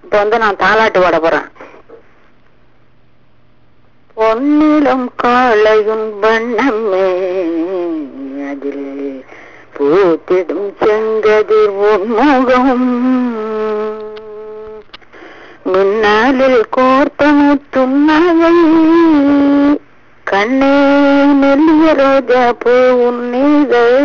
இப்ப வந்து நான் தாலாட்டு பாட போறேன் பொன்னிலம் காளையும் வண்ணமே அதில் பூத்திடும் செங்கதிர் உன்முகம் மின்னாலில் கோர்த்த முத்துன்னகை கண்ணே மெல்லிய ரோஜா பூ உன்னிதழ்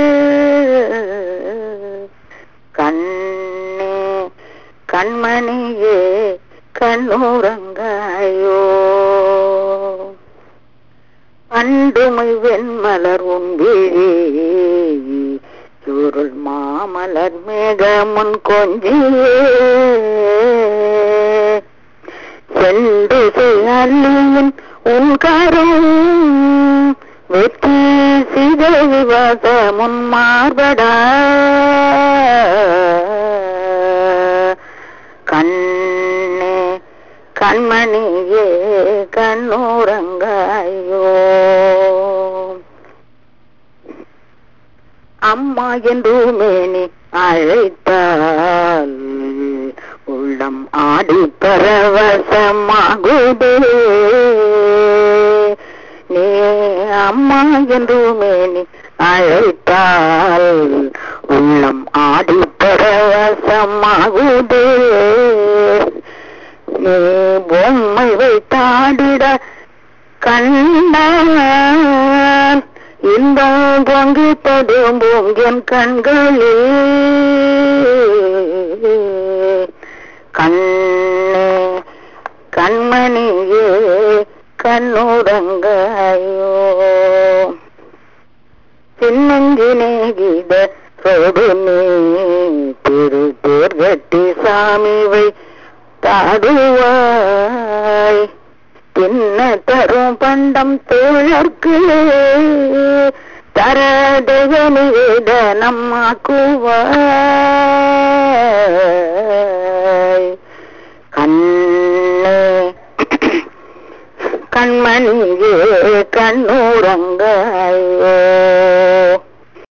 கண்ணே கண்மணியே கண்ணூரங்காயோ பண்டுமை வெண்மலர் உன்விழி சுருள் மாமலர் மேகமுன் கொஞ்சியே சென்று அல்லியின் உன் கரும் வெற்றி சிதை விவாச முன் மார்படா கண்ணே கண்மணியே கண்ணூரங்காயோ அம்மா என்று மேனி அழைத்தால் உள்ளம் ஆடி பரவசமாகுதே நீ அம்மா என்று மேனி அழைத்தால் உள்ளம் ஆடி பரவசமாகுதே நீ பொம்மை வைத்தாடிட கண்ணான் இன்பம் பொங்கி ததும்பும் என் கண்களில் கண்ணே கண்மணியே கண்ணுரங்காயோ சின்னஞ்சினே கீத சோடுமே திரு தேர் கட்டி சாமிவை தாடுவாய் பின்ன தரும் பண்டம் தோழர்க்கு தரதகனிட நம்மாக்குவாய் கண்ணே கண்மணியே கண்ணூரங்காயோ